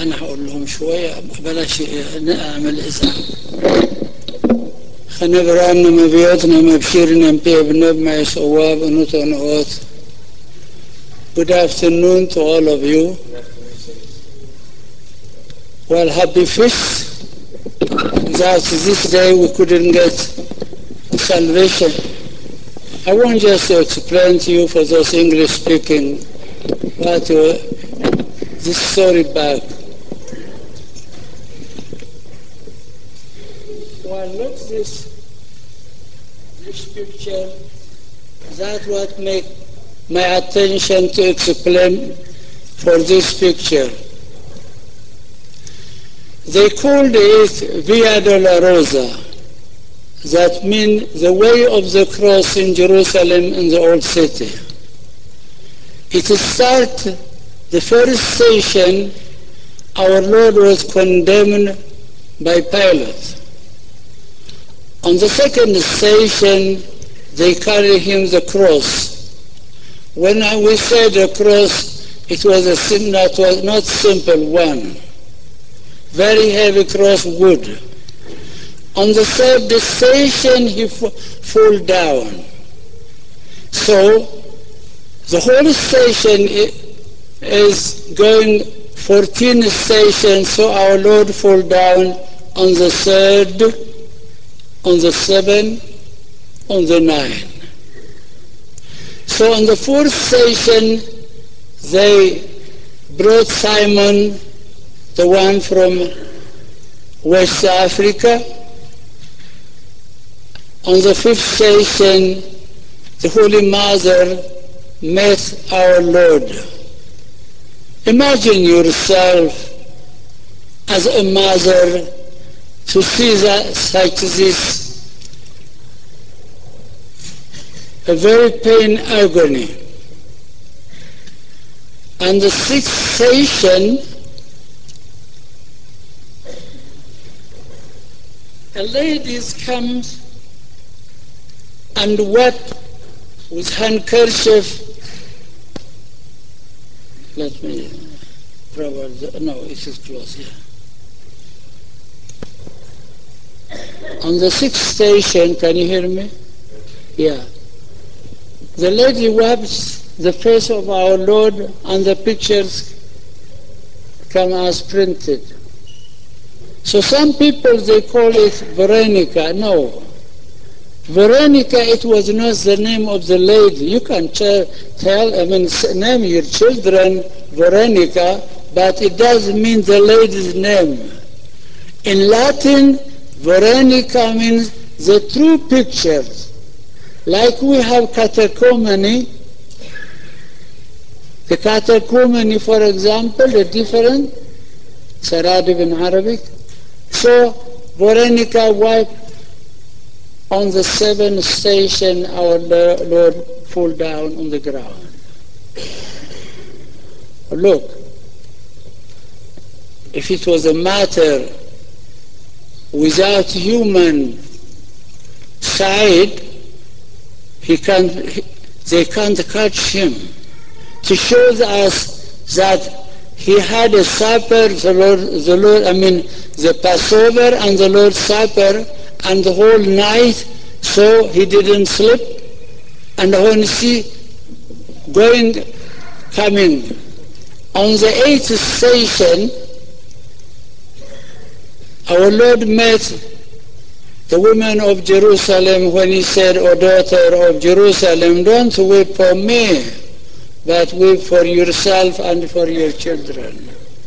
أنا هقول لهم شوية بلاش نعمل إزعاج خنبران ما بيوتنا مبشرنا بيبنا ما يسواب نوت Good afternoon to all of you. Well, happy feast. Without this day we couldn't get salvation. I want just to explain to you for those English speaking what uh, this story back. Well, look this this picture. That what make my attention to explain for this picture. They called it Via Dolorosa. That means the way of the cross in Jerusalem in the old city. It start the first station our Lord was condemned by Pilate. On the second station they carry him the cross. When we say the cross, it was a sim- not, was not simple one. Very heavy cross wood. On the third station, he f- fall down. So the whole station i- is going 14 stations, so our Lord fall down on the third, on the seven, on the nine. So on the fourth station, they brought Simon, the one from West Africa. On the fifth station, the Holy Mother met our Lord. Imagine yourself as a mother to see that such this a very pain agony. And the sixth station, a lady comes and wept with handkerchief. Let me probably, no, it is close here. On the sixth station, can you hear me? Yeah. The lady wipes the face of our Lord and the pictures come as printed. So some people they call it Veronica. No. Veronica, it was not the name of the lady. You can tell, tell I mean, s- name your children Veronica, but it doesn't mean the lady's name. In Latin, Veronica means the true pictures. Like we have catechomony, the catechomony, for example, the different, Saradi in Arabic. So, Veronica wiped on the seventh station, our Lo- Lord fall down on the ground. Look, if it was a matter without human side, he can, he, they can't catch him. To show us that he had a supper, the Lord, the Lord, I mean, the Passover and the Lord's Supper, and the whole night, so he didn't sleep. And when you see going, coming, on the eighth station, our Lord met the women of Jerusalem when he said, O daughter of Jerusalem, don't weep for me, but weep for yourself and for your children.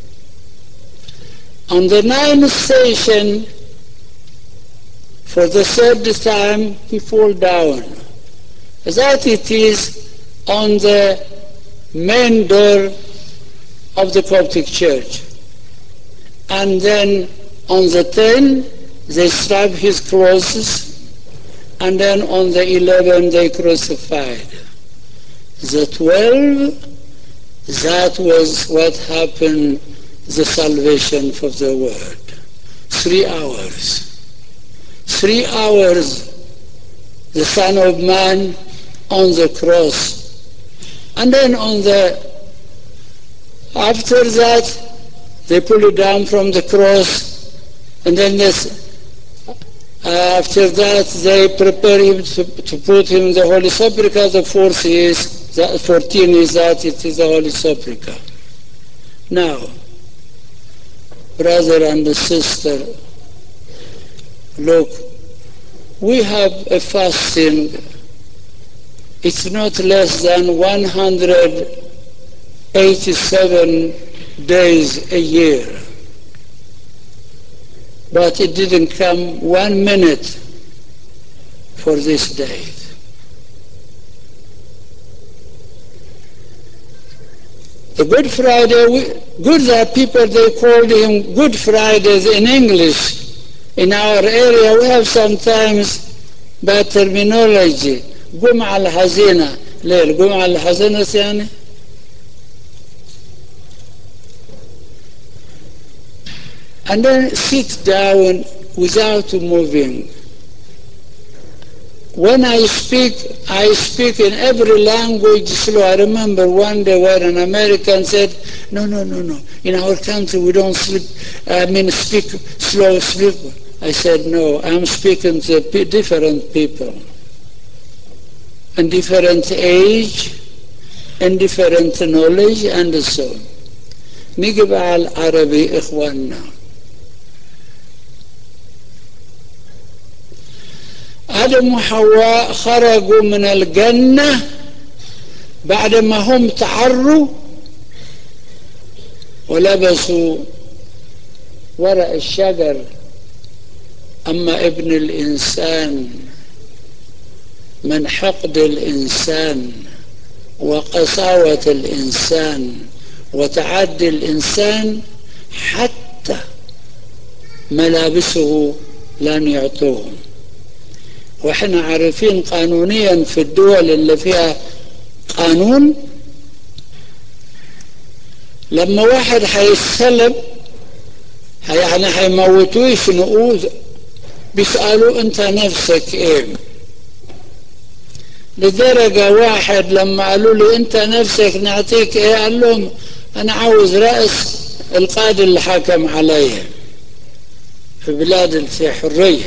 On the ninth station, for the third time, he fall down. That it is on the main door of the Coptic Church. And then on the 10, they strap his clothes, and then on the 11, they crucified. The 12, that was what happened, the salvation for the world. Three hours. Three hours, the Son of Man on the cross. And then on the, after that, they pull it down from the cross, and then this, after that they prepare him to, to put him in the Holy Sepulchre. The fourth is, the 14 is that it is the Holy Sepulchre. Now, brother and sister, look, we have a fasting. It's not less than 187 days a year. But it didn't come one minute for this day. The Good Friday, we, good that people, they called him Good Fridays in English. In our area, we have sometimes bad terminology. جمعة الحزينة ليه الجمعة الحزينة يعني and then sit down without moving. When I speak, I speak in every language slow. I remember one day when an American said, no, no, no, no. In our country, we don't sleep, I mean, speak slow, sleep. I said, no, I'm speaking to different people. And different age, and different knowledge, and so on. نيجي بقى على العربي إخواننا آدم وحواء خرجوا من الجنة بعدما هم تعروا ولبسوا ورق الشجر أما ابن الإنسان من حقد الإنسان وقساوة الإنسان وتعدي الإنسان حتى ملابسه لن يعطوهم واحنا عارفين قانونيا في الدول اللي فيها قانون لما واحد هيتسلب يعني هيموتوه يشنقوه بيسألوا انت نفسك ايه لدرجة واحد لما قالوا له انت نفسك نعطيك ايه قال لهم انا عاوز رأس القاضي اللي حكم عليا في بلاد في حريه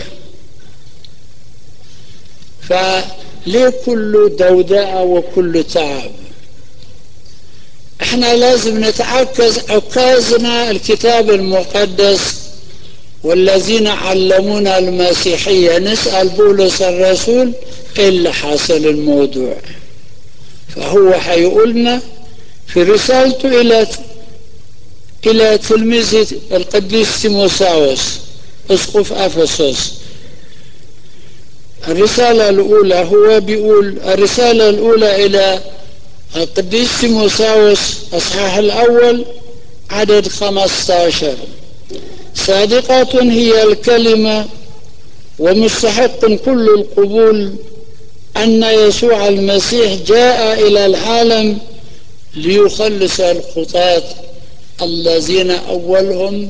فليه كل دوداء وكل تعب احنا لازم نتعكز عكازنا الكتاب المقدس والذين علمونا المسيحية نسأل بولس الرسول ايه اللي حاصل الموضوع فهو هيقولنا في رسالته إلى إلى تلميذ القديس تيموساوس أسقف أفسس الرسالة الأولى هو بيقول الرسالة الأولى إلى القديس تيموساوس أصحاح الأول عدد 15 صادقة هي الكلمة ومستحق كل القبول أن يسوع المسيح جاء إلى العالم ليخلص الخطاة الذين أولهم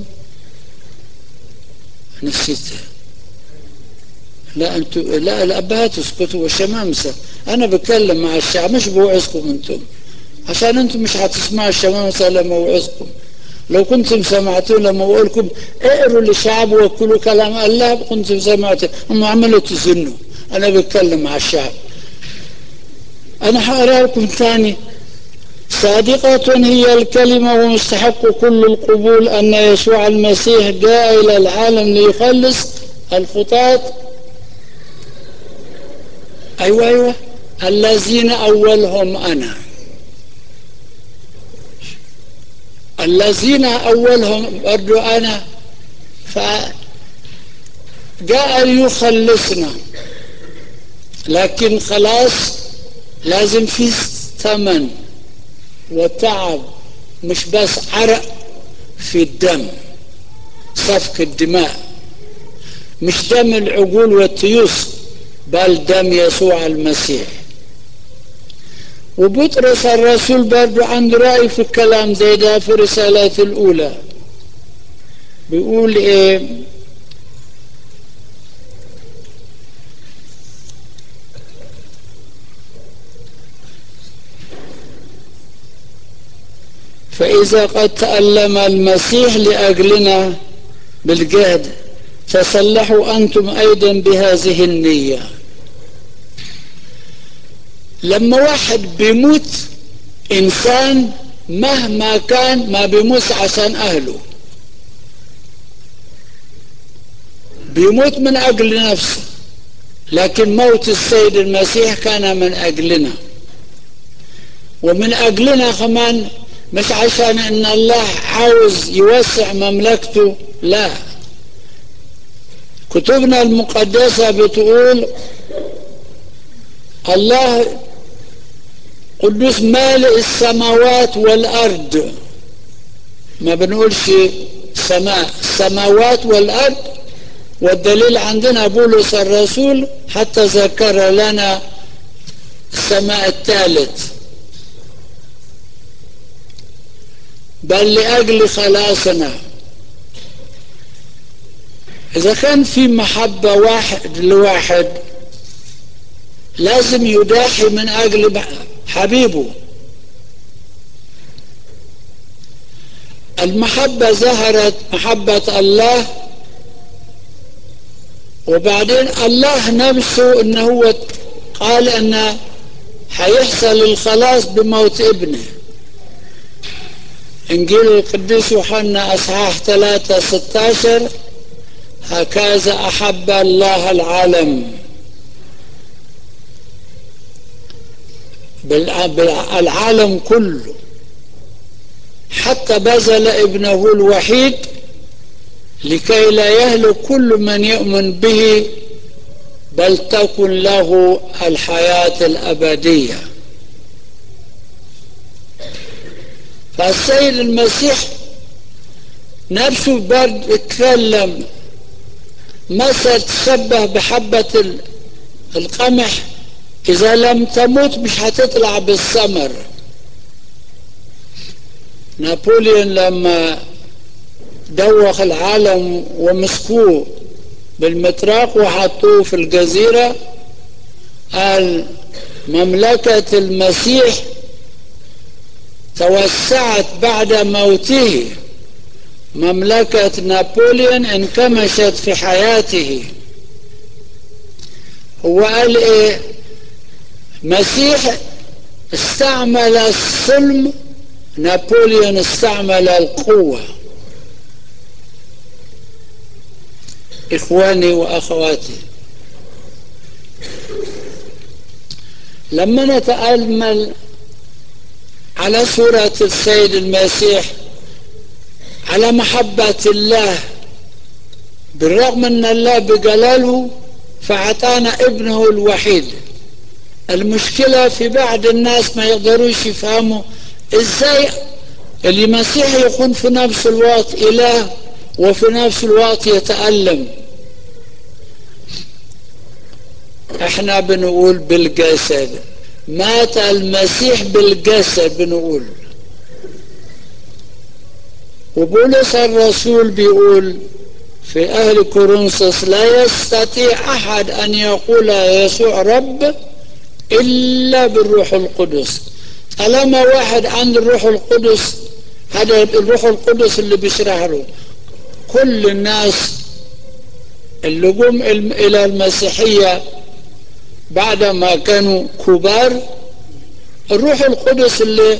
نسيته لا انتوا لا الابهات اسكتوا والشمامسه انا بتكلم مع الشعب مش بوعظكم انتم عشان انتم مش هتسمعوا الشمامسه لما اوعظكم لو كنتم سمعتوا لما اقول لكم اقروا للشعب وكلوا كلام الله كنتم سمعتوا هم عملوا تزنوا انا بتكلم مع الشعب انا هقرا لكم ثاني صادقة هي الكلمة ومستحق كل القبول أن يسوع المسيح جاء إلى العالم ليخلص الخطاة أيوة أيوة الذين أولهم أنا الذين أولهم برضو أنا فجاء ليخلصنا لكن خلاص لازم في ثمن وتعب مش بس عرق في الدم سفك الدماء مش دم العقول والتيوس بل دم يسوع المسيح وبطرس الرسول برضو عنده رأي في الكلام زي ده في الرسالات الأولى بيقول إيه فإذا قد تألم المسيح لأجلنا بالجهد فصلحوا أنتم أيضا بهذه النية لما واحد بيموت إنسان مهما كان ما بيموت عشان أهله بيموت من أجل نفسه لكن موت السيد المسيح كان من أجلنا ومن أجلنا كمان مش عشان ان الله عاوز يوسع مملكته لا كتبنا المقدسة بتقول الله قدوس مالئ السماوات والأرض ما بنقولش سماء السماوات والأرض والدليل عندنا بولس الرسول حتى ذكر لنا السماء الثالث بل لأجل خلاصنا إذا كان في محبة واحد لواحد لازم يضحي من أجل حبيبه المحبة ظهرت محبة الله وبعدين الله نفسه انه هو قال ان هيحصل الخلاص بموت ابنه انجيل القديس يوحنا اصحاح 3 16 هكذا احب الله العالم بالعالم كله حتى بذل ابنه الوحيد لكي لا يهلك كل من يؤمن به بل تكن له الحياة الأبدية فالسيد المسيح نفسه برد اتكلم مثل تشبه بحبة القمح إذا لم تموت مش هتطلع بالثمر نابليون لما دوخ العالم ومسكوه بالمطراق وحطوه في الجزيرة قال مملكة المسيح توسعت بعد موته مملكة نابليون انكمشت في حياته هو قال ايه مسيح استعمل الظلم نابليون استعمل القوة إخواني وأخواتي لما نتأمل على صورة السيد المسيح على محبة الله بالرغم ان الله بجلاله فأعطانا ابنه الوحيد المشكلة في بعض الناس ما يقدروش يفهموا ازاي المسيح يكون في نفس الوقت اله وفي نفس الوقت يتألم احنا بنقول بالجسد مات المسيح بالجسد بنقول وبولس الرسول بيقول في أهل كورنثوس لا يستطيع أحد أن يقول يسوع رب إلا بالروح القدس طالما واحد عند الروح القدس هذا الروح القدس اللي بيشرح له كل الناس اللي جم إلى المسيحية بعدما كانوا كبار الروح القدس اللي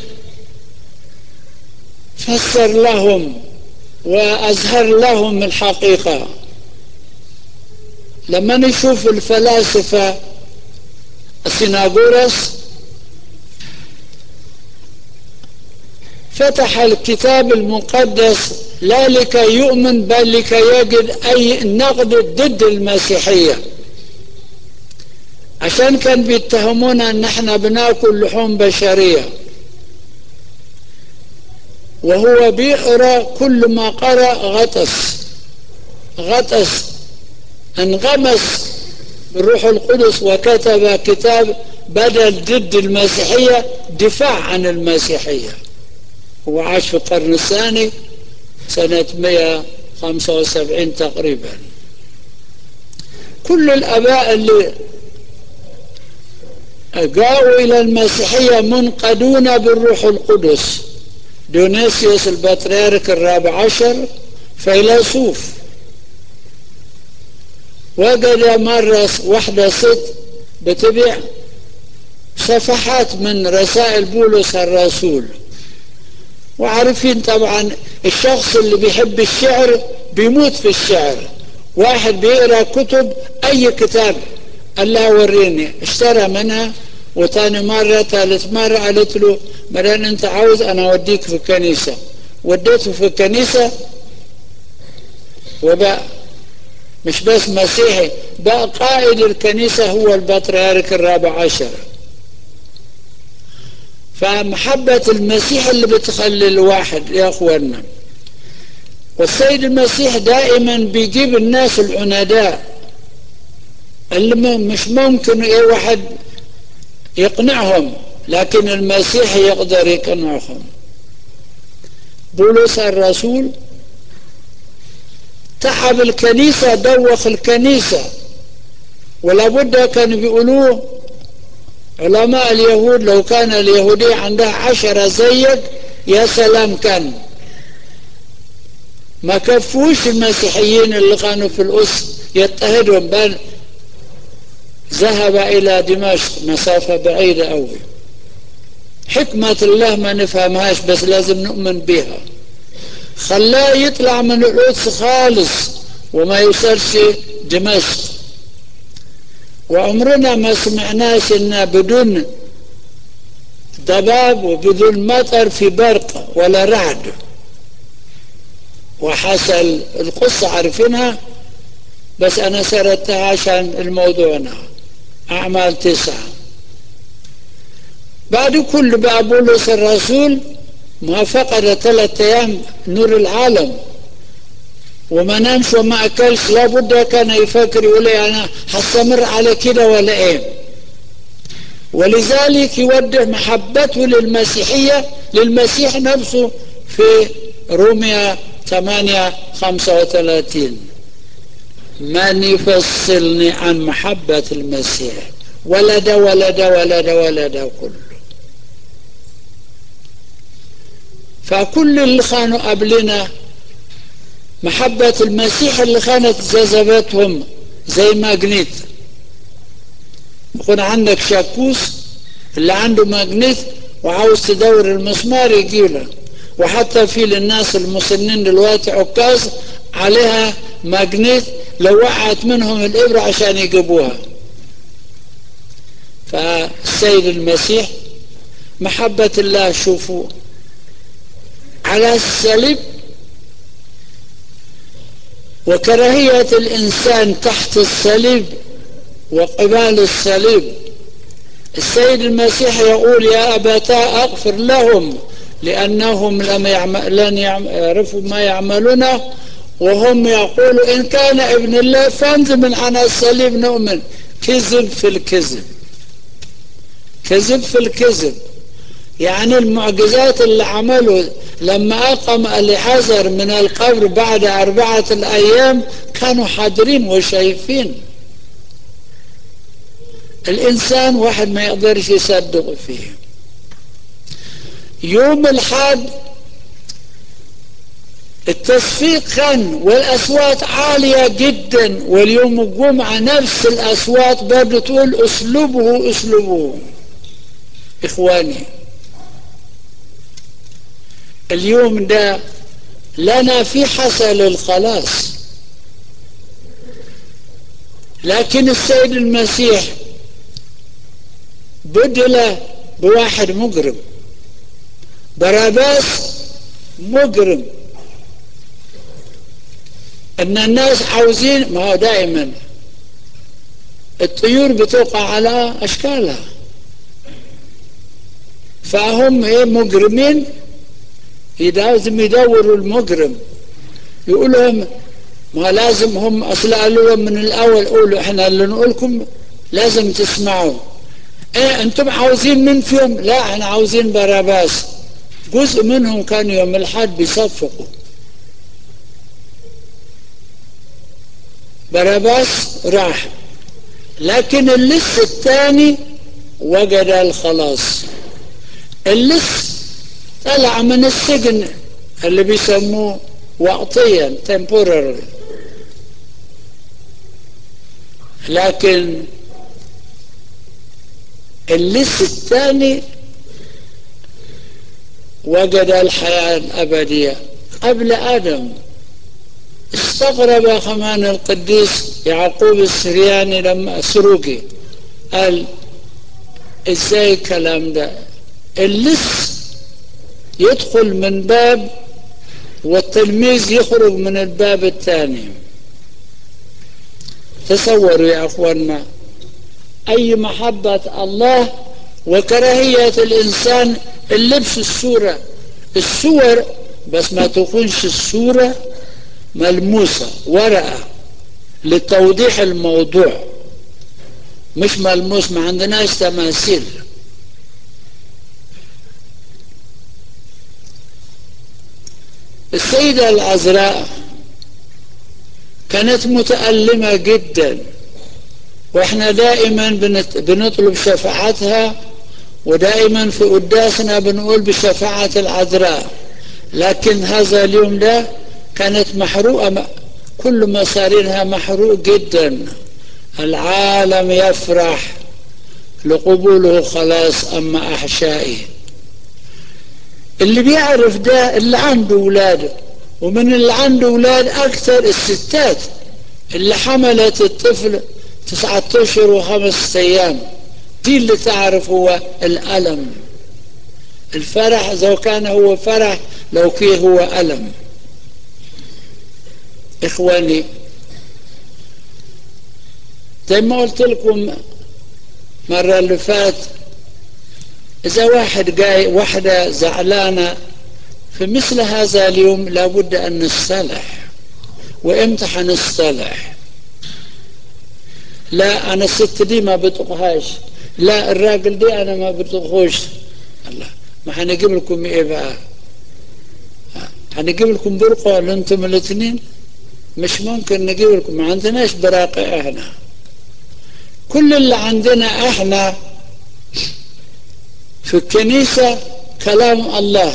فسر لهم وأظهر لهم الحقيقة لما نشوف الفلاسفة سيناغورس فتح الكتاب المقدس لا لكي يؤمن بل لكي يجد أي نقد ضد المسيحية عشان كان بيتهمونا ان احنا بناكل لحوم بشرية وهو بيقرا كل ما قرأ غطس غطس انغمس بالروح القدس وكتب كتاب بدل ضد المسيحية دفاع عن المسيحية هو عاش في القرن الثاني سنة 175 تقريبا كل الأباء اللي جاءوا إلى المسيحية منقدون بالروح القدس دونيسيوس البطريرك الرابع عشر فيلسوف وجد مرة واحدة ست بتبيع صفحات من رسائل بولس الرسول وعارفين طبعا الشخص اللي بيحب الشعر بيموت في الشعر واحد بيقرا كتب اي كتاب الله وريني اشترى منها وتاني مرة ثالث مرة قالت له مران انت عاوز انا اوديك في الكنيسة وديته في الكنيسة وبقى مش بس مسيحي بقى قائد الكنيسة هو البطريرك الرابع عشر فمحبة المسيح اللي بتخلي الواحد يا اخوانا والسيد المسيح دائما بيجيب الناس العناداء اللي مش ممكن اي واحد يقنعهم لكن المسيح يقدر يقنعهم بولس الرسول تعب الكنيسة دوخ الكنيسة ولابد كانوا بيقولوه علماء اليهود لو كان اليهودية عندها عشرة زيك يا سلام كان ما كفوش المسيحيين اللي كانوا في الأس يضطهدهم بل ذهب إلى دمشق مسافة بعيدة أوي حكمة الله ما نفهمهاش بس لازم نؤمن بها خلاه يطلع من القدس خالص وما يوصلش دمشق وعمرنا ما سمعناش ان بدون ضباب وبدون مطر في برق ولا رعد وحصل القصة عارفينها بس أنا سردتها عشان الموضوعنا أعمال تسعة بعد كل بقى بولس الرسول ما فقد ثلاثة أيام نور العالم وما نامش وما أكلش لابد كان يفكر يقول أنا هستمر على كده ولا إيه ولذلك يوجه محبته للمسيحية للمسيح نفسه في روميا 8 35 من يفصلني عن محبة المسيح ولا ده ولا ده ولا ده ولا ده كله فكل اللي كانوا قبلنا محبة المسيح اللي كانت جذبتهم زي ماجنيت يكون عندك شاكوس اللي عنده ماجنيت وعاوز تدور المسمار يجيله وحتى في للناس المسنين دلوقتي عكاز عليها ماجنيت لو وقعت منهم الإبرة عشان يجيبوها فالسيد المسيح محبة الله شوفوا على الصليب وكراهية الإنسان تحت الصليب وقبال الصليب السيد المسيح يقول يا أبتاه أغفر لهم لأنهم لم يعمل لن يعرفوا ما يعملونه وهم يقولوا إن كان ابن الله فانزل من عن الصليب نؤمن كذب في الكذب كذب في الكذب يعني المعجزات اللي عملوا لما أقم الحذر من القبر بعد أربعة الأيام كانوا حاضرين وشايفين الإنسان واحد ما يقدرش يصدق فيه يوم الحد التصفيق كان والأصوات عالية جدا واليوم الجمعة نفس الأصوات برضه تقول اسلبه اسلبه إخواني اليوم ده لنا في حصل الخلاص لكن السيد المسيح بدل بواحد مجرم باراباس مجرم ان الناس عاوزين ما هو دائما الطيور بتوقع على اشكالها فهم ايه مجرمين لازم يدوروا المجرم يقول لهم ما لازم هم اصل قالوا لهم من الاول قولوا احنا اللي نقولكم لازم تسمعوا ايه انتم عاوزين من فيهم لا احنا عاوزين باراباس جزء منهم كانوا يوم الحد بيصفقوا باراباس راح لكن اللص الثاني وجد الخلاص اللص طلع من السجن اللي بيسموه وقتيا temporary لكن اللص الثاني وجد الحياة الأبدية قبل آدم استغرب كمان القديس يعقوب السرياني لما سروقي قال ازاي الكلام ده اللص يدخل من باب والتلميذ يخرج من الباب الثاني تصوروا يا اخواننا اي محبة الله وكراهية الانسان اللبس الصورة الصور بس ما تكونش الصورة ملموسة ورقة لتوضيح الموضوع مش ملموس ما عندناش تماثيل السيدة العذراء كانت متألمة جدا واحنا دائما بنطلب شفاعتها ودائما في قداسنا بنقول بشفاعة العذراء لكن هذا اليوم ده كانت محروقة كل مصارينها محروق جدا العالم يفرح لقبوله خلاص أما أحشائه اللي بيعرف ده اللي عنده ولاد ومن اللي عنده ولاد أكثر الستات اللي حملت الطفل تسعة أشهر وخمس أيام دي اللي تعرف هو الألم الفرح إذا كان هو فرح لو كي هو ألم إخواني زي ما قلت لكم مرة اللي فات إذا واحد جاي واحدة زعلانة في مثل هذا اليوم لابد أن نصطلح وإمتى حنصطلح لا أنا الست دي ما بطقهاش لا الراجل دي أنا ما بطقهوش الله ما حنجيب لكم إيه بقى هنجيب لكم برقع لأنتم الاثنين مش ممكن نجيب لكم ما عندناش براقع احنا كل اللي عندنا احنا في الكنيسة كلام الله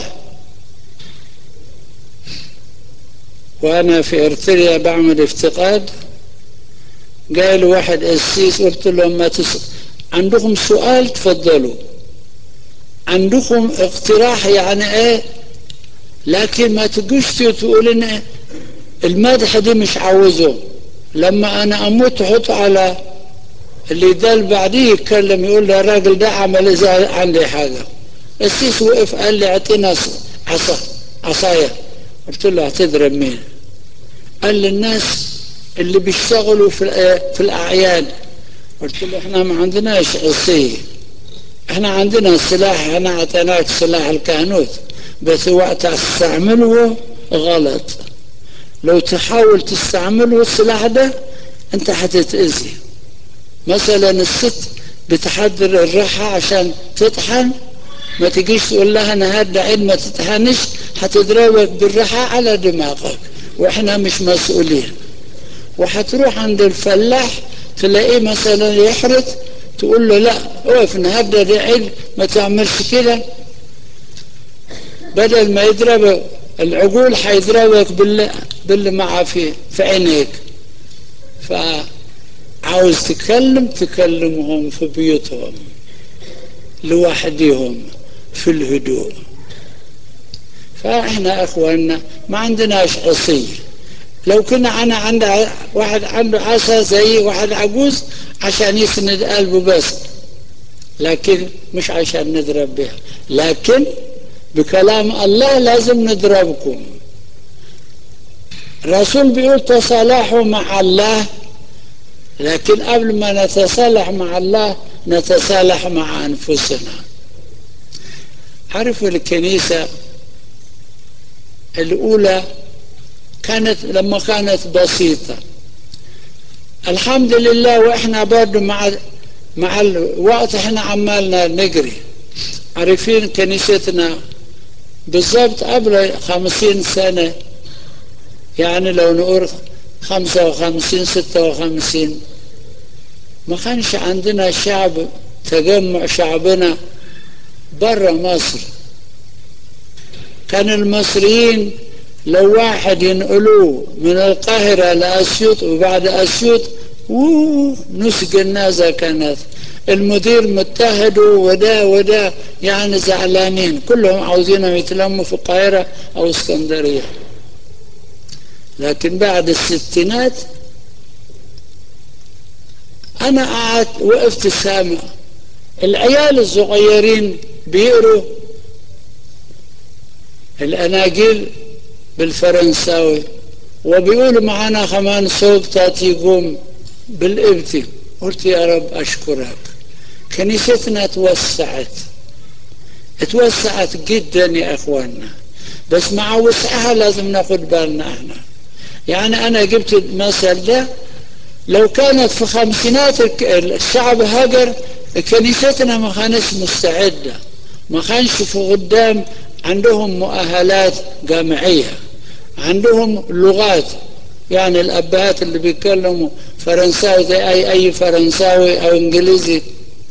وانا في ارتريا بعمل افتقاد قال واحد قسيس قلت له ما تس... عندكم سؤال تفضلوا عندكم اقتراح يعني ايه لكن ما تجوش تقول ان المدح دي مش عاوزه لما انا اموت حط على اللي ده اللي بعديه يتكلم يقول لي الراجل ده عمل اذا عندي حاجه السيس وقف قال لي اعطينا عصا عصايه قلت له هتضرب مين قال لي الناس اللي بيشتغلوا في في الاعياد قلت له احنا ما عندناش عصيه احنا عندنا سلاح احنا اعطيناك سلاح الكهنوت بس وقت تستعمله غلط لو تحاول تستعمله السلاح ده انت هتتأذي مثلا الست بتحضر الريحة عشان تطحن ما تجيش تقول لها انا هدى عيد ما تطحنش هتضربك بالريحة على دماغك واحنا مش مسؤولين وهتروح عند الفلاح تلاقيه مثلا يحرث تقول له لا اقف النهارده ده عيد ما تعملش كده بدل ما يضربك العقول حيضربك باللي, باللي معه في في عينيك فعاوز تكلم تكلمهم في بيوتهم لوحدهم في الهدوء فاحنا اخواننا ما عندناش عصي لو كنا انا عند واحد عنده عصا زي واحد عجوز عشان يسند قلبه بس لكن مش عشان نضرب بها لكن بكلام الله لازم نضربكم الرسول بيقول تصالحوا مع الله لكن قبل ما نتصالح مع الله نتصالح مع أنفسنا عرفوا الكنيسة الأولى كانت لما كانت بسيطة الحمد لله وإحنا برضه مع مع الوقت إحنا عمالنا نجري عارفين كنيستنا بالضبط قبل خمسين سنة يعني لو نقول خمسة وخمسين ستة وخمسين ما كانش عندنا شعب تجمع شعبنا برا مصر كان المصريين لو واحد ينقلوه من القاهرة لأسيوط وبعد أسيوط نص جنازة كانت المدير متهد ودا ودا يعني زعلانين كلهم عاوزينهم يتلموا في القاهرة أو اسكندرية لكن بعد الستينات أنا قعدت وقفت سامع العيال الصغيرين بيقروا الأناجيل بالفرنساوي وبيقولوا معنا كمان صوت تاتي يقوم بالإبتي قلت يا رب أشكرك كنيستنا توسعت توسعت جدا يا أخواننا بس مع وسعها لازم ناخد بالنا احنا يعني أنا جبت المثل ده لو كانت في خمسينات الشعب هاجر كنيستنا ما كانتش مستعدة ما كانش في قدام عندهم مؤهلات جامعية عندهم لغات يعني الأبهات اللي بيتكلموا فرنساوي زي أي أي فرنساوي أو إنجليزي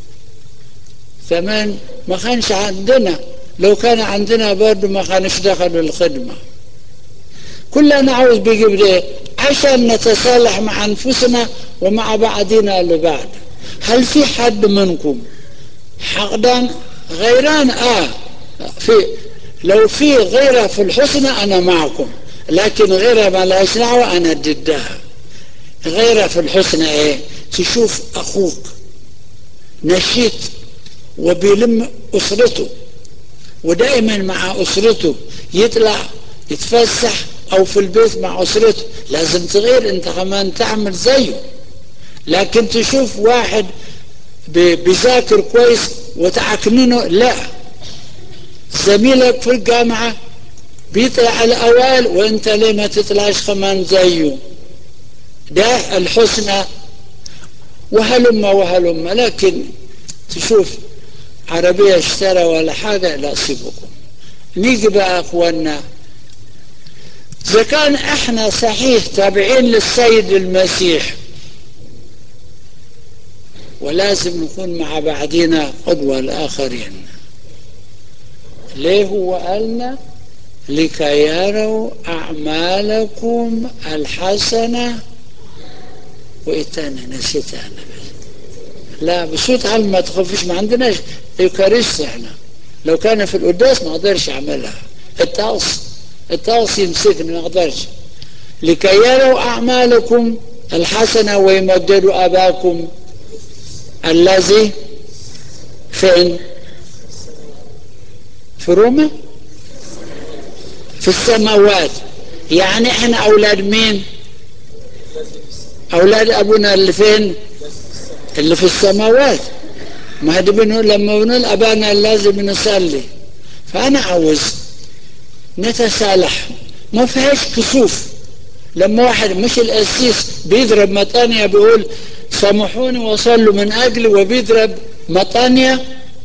كمان ما كانش عندنا لو كان عندنا برضه ما كانش دخلوا الخدمة كلنا عاوز بيجيب ده عشان نتصالح مع أنفسنا ومع بعضنا اللي بعد هل في حد منكم حقدا غيران آه في لو في غيرة في الحسنى أنا معكم لكن غيرة ما لهاش دعوة أنا ضدها غيرة في الحسنى إيه تشوف أخوك نشيط وبيلم أسرته ودائما مع أسرته يطلع يتفسح أو في البيت مع أسرته لازم تغير أنت كمان تعمل زيه لكن تشوف واحد بيذاكر كويس وتعكننه لا زميلك في الجامعة بيطلع الأوائل وانت ليه ما تطلعش كمان زيه ده الحسنى وهلم وهلم لكن تشوف عربية اشترى ولا حاجة لا سيبكم نيجي بقى اخواننا اذا كان احنا صحيح تابعين للسيد المسيح ولازم نكون مع بعضنا قدوة الآخرين ليه هو قالنا لكي يروا أعمالكم الحسنة وإتانا نسيت أنا لا بصوت عالي ما تخافش ما عندناش يوكاريست احنا لو كان في القداس ما اقدرش اعملها الطقس الطقس يمسكني ما اقدرش لكي يروا اعمالكم الحسنه ويمجدوا اباكم الذي فين في روما في السماوات يعني احنا اولاد مين اولاد ابونا اللي فين اللي في السماوات ما هدي بنقول لما بنقول ابانا لازم نصلي فانا عاوز نتصالح ما فيهاش كسوف لما واحد مش القسيس بيضرب مطانية بيقول سامحوني وصلوا من أجلي وبيضرب مطانية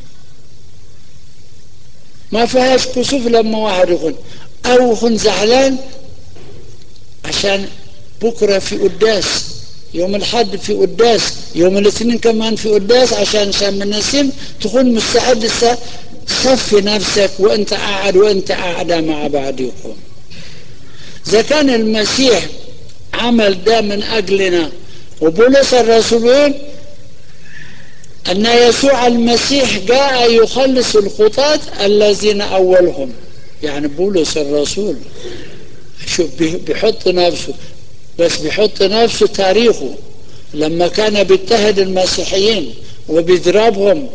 ما فيهاش كسوف لما واحد يكون أو يكون زعلان عشان بكرة في قداس يوم الحد في قداس يوم الاثنين كمان في قداس عشان شام النسيم تكون مستعد صفي نفسك وانت قاعد وانت قاعدة مع بعضكم إذا كان المسيح عمل ده من أجلنا وبولس الرسول أن يسوع المسيح جاء يخلص الخطاة الذين أولهم يعني بولس الرسول شوف بيحط نفسه بس بيحط نفسه تاريخه لما كان بيتهد المسيحيين وبيضربهم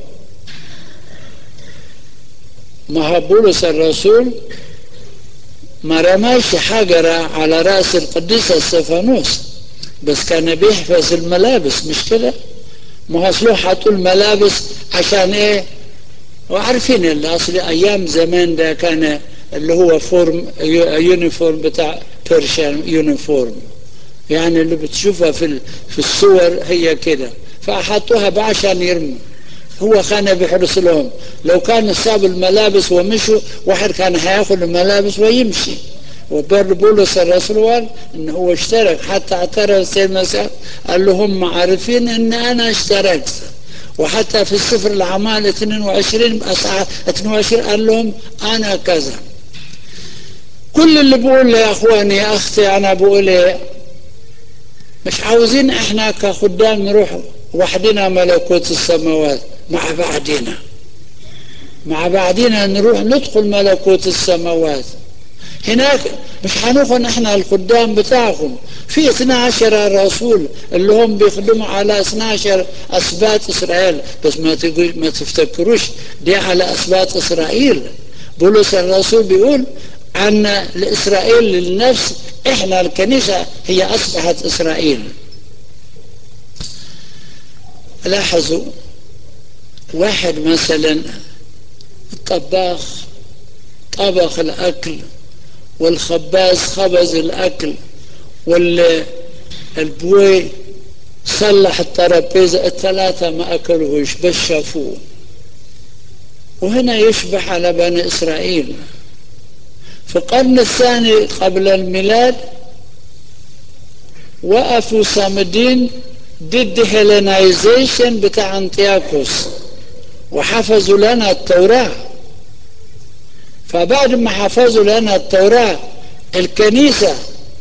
ما هو بولس الرسول ما رماش حجرة على رأس القديسة استفانوس بس كان بيحفظ الملابس مش كده ما هو حطوا الملابس عشان ايه وعارفين اللي اصل ايام زمان ده كان اللي هو فورم يونيفورم بتاع بيرشان يونيفورم يعني اللي بتشوفها في في الصور هي كده فحطوها عشان يرموا هو كان بيحرص لهم لو كان ساب الملابس ومشوا واحد كان هياخد الملابس ويمشي وبر بولس الرسول قال ان هو اشترك حتى اعترف سيد المسيح قال لهم عارفين ان انا اشتركت وحتى في السفر الاعمال 22 22 قال لهم انا كذا كل اللي بقول يا اخواني يا اختي انا بقول ايه مش عاوزين احنا كخدام نروح وحدنا ملكوت السماوات مع بعضنا مع بعضنا نروح ندخل ملكوت السماوات هناك مش هناخد احنا الخدام بتاعكم في 12 رسول اللي هم بيخدموا على 12 اسبات اسرائيل بس ما تقول ما تفتكروش دي على اسبات اسرائيل بولس الرسول بيقول ان لاسرائيل للنفس احنا الكنيسه هي اصبحت اسرائيل لاحظوا واحد مثلا الطباخ طبخ الاكل والخباز خبز الاكل والبوي صلح الترابيزه الثلاثه ما اكلوش بس شافوه وهنا يشبه على بني اسرائيل في القرن الثاني قبل الميلاد وقفوا صامدين ضد هيلينايزيشن بتاع انطياكوس وحفظوا لنا التوراة فبعد ما حفظوا لنا التوراة الكنيسة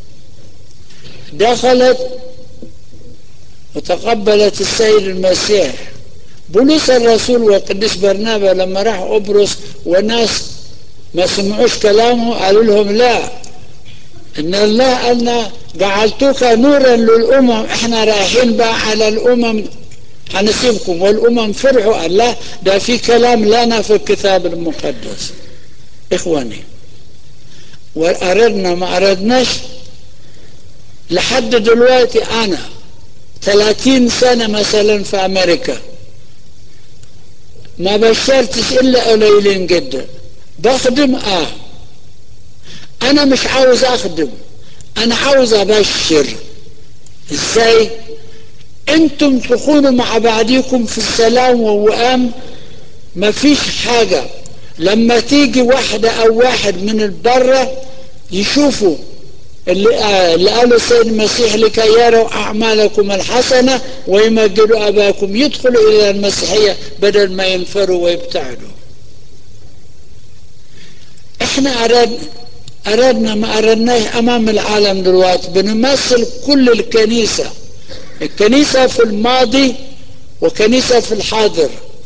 دخلت وتقبلت السيد المسيح بولس الرسول والقديس برنابا لما راح قبرص وناس ما سمعوش كلامه قالوا لهم لا ان الله انا جعلتك نورا للامم احنا رايحين بقى على الامم هنسيبكم والامم فرحوا قال لا ده في كلام لنا في الكتاب المقدس اخواني واردنا ما اردناش لحد دلوقتي انا 30 سنه مثلا في امريكا ما بشرتش الا قليلين جدا بخدم اه انا مش عاوز اخدم انا عاوز ابشر ازاي انتم تكونوا مع بعضكم في السلام والوئام مفيش حاجة لما تيجي واحدة او واحد من البرة يشوفوا اللي, آه اللي قاله السيد المسيح لكي يروا اعمالكم الحسنة ويمجدوا اباكم يدخلوا الى المسيحية بدل ما ينفروا ويبتعدوا احنا أردنا أردنا ما أردناه أمام العالم دلوقتي بنمثل كل الكنيسة الكنيسة في الماضي وكنيسة في الحاضر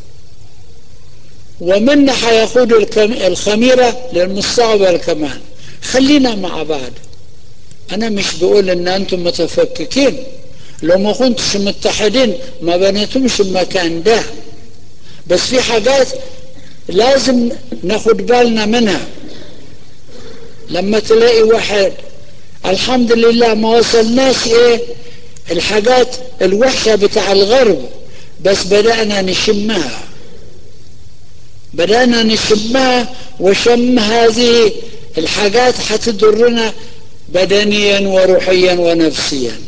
ومنا هياخدوا الخميرة للمستقبل كمان خلينا مع بعض أنا مش بقول إن أنتم متفككين لو ما كنتش متحدين ما بنيتمش المكان ده بس في حاجات لازم ناخد بالنا منها لما تلاقي واحد الحمد لله ما وصلناش ايه الحاجات الوحشة بتاع الغرب بس بدأنا نشمها بدأنا نشمها وشم هذه الحاجات حتضرنا بدنيا وروحيا ونفسيا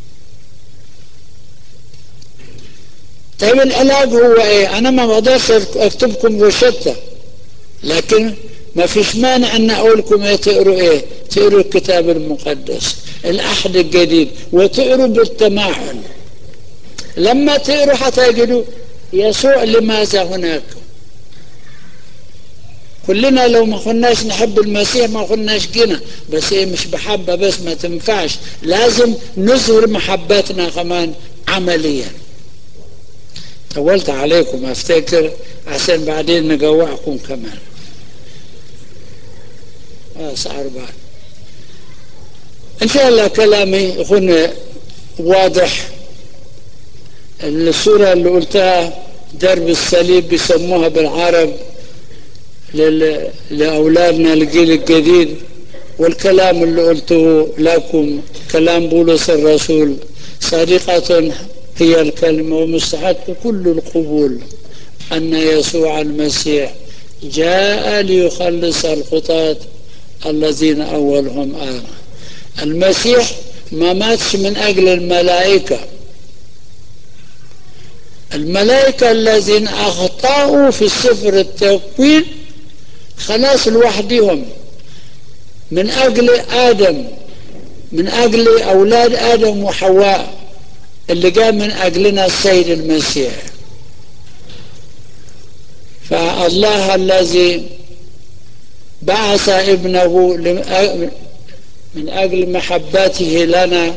طيب العلاج هو ايه انا ما بقدرش اكتبكم روشته لكن ما فيش مانع ان اقول لكم ايه تقروا ايه تقروا الكتاب المقدس العهد الجديد وتقروا بالتمعن لما تقروا هتجدوا يسوع لماذا هناك كلنا لو ما كناش نحب المسيح ما كناش جينا بس ايه مش بحبه بس ما تنفعش لازم نظهر محبتنا كمان عمليا طولت عليكم افتكر عشان بعدين نجوعكم كمان ساعة بعد إن شاء الله كلامي يكون واضح الصورة اللي قلتها درب الصليب بيسموها بالعرب لأولادنا الجيل الجديد والكلام اللي قلته لكم كلام بولس الرسول صادقة هي الكلمة ومستحق كل القبول أن يسوع المسيح جاء ليخلص الخطاة الذين أولهم آمن المسيح ما ماتش من أجل الملائكة الملائكة الذين أخطأوا في سفر التكوين خلاص لوحدهم من أجل آدم من أجل أولاد آدم وحواء اللي جاء من أجلنا السيد المسيح فالله الذي بعث ابنه من أجل محبته لنا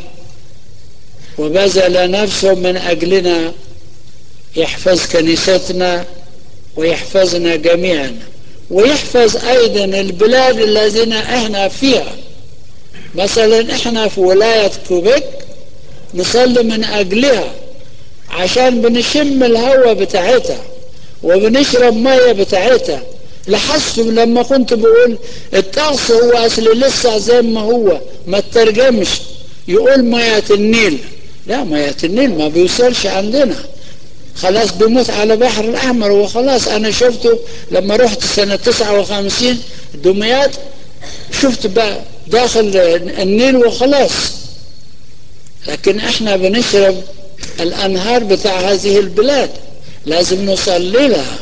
وبذل نفسه من أجلنا يحفظ كنيستنا ويحفظنا جميعا ويحفظ أيضا البلاد الذين احنا فيها مثلا احنا في ولاية كوبيك نصلي من أجلها عشان بنشم الهواء بتاعتها وبنشرب مية بتاعتها لاحظتم لما كنت بقول الطقس هو اصل لسه زي ما هو ما ترجمش يقول مية النيل لا مية النيل ما بيوصلش عندنا خلاص بيموت على بحر الأحمر وخلاص أنا شفته لما رحت سنة 59 دمياط شفت بقى داخل النيل وخلاص لكن احنا بنشرب الأنهار بتاع هذه البلاد لازم نصلي لها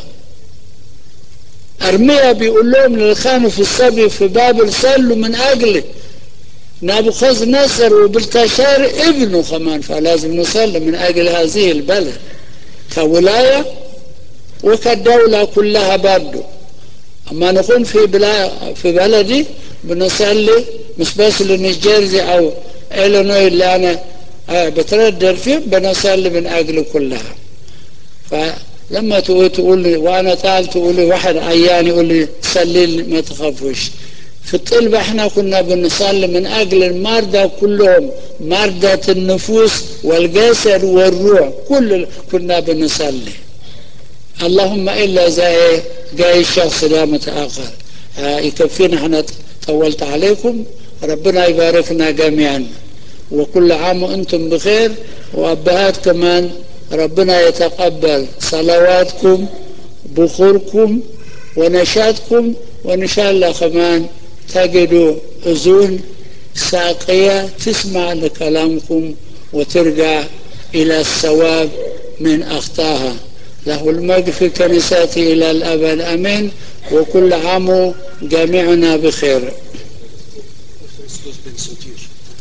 أرميا بيقول لهم للخانوا في الصبي في بابل صلوا من أجلي نابوخذ نصر وبلتشار ابنه كمان فلازم نصلي من أجل هذه البلد كولاية وكدولة كلها برضه أما نكون في بلا في بلدي بنصلي مش بس لنيجيرزي أو إلينوي اللي أنا بتردد فيه بنصلي من أجل كلها فلما تقول تقول لي وأنا تعال تقول لي واحد عيان يقول لي صلي لي ما تخافوش في الطلب احنا كنا بنصلي من أجل المرضى كلهم مرضى النفوس والجسد والروح كل كنا بنصلي اللهم إلا زي جاي الشخص ده متأخر يكفينا احنا طولت عليكم ربنا يباركنا جميعا وكل عام وانتم بخير وابهات كمان ربنا يتقبل صلواتكم بخوركم ونشاطكم وان شاء الله كمان تجدوا اذون ساقية تسمع لكلامكم وترجع الى الصواب من اخطاها له المجد في كنيسته الى الابد امين وكل عام جميعنا بخير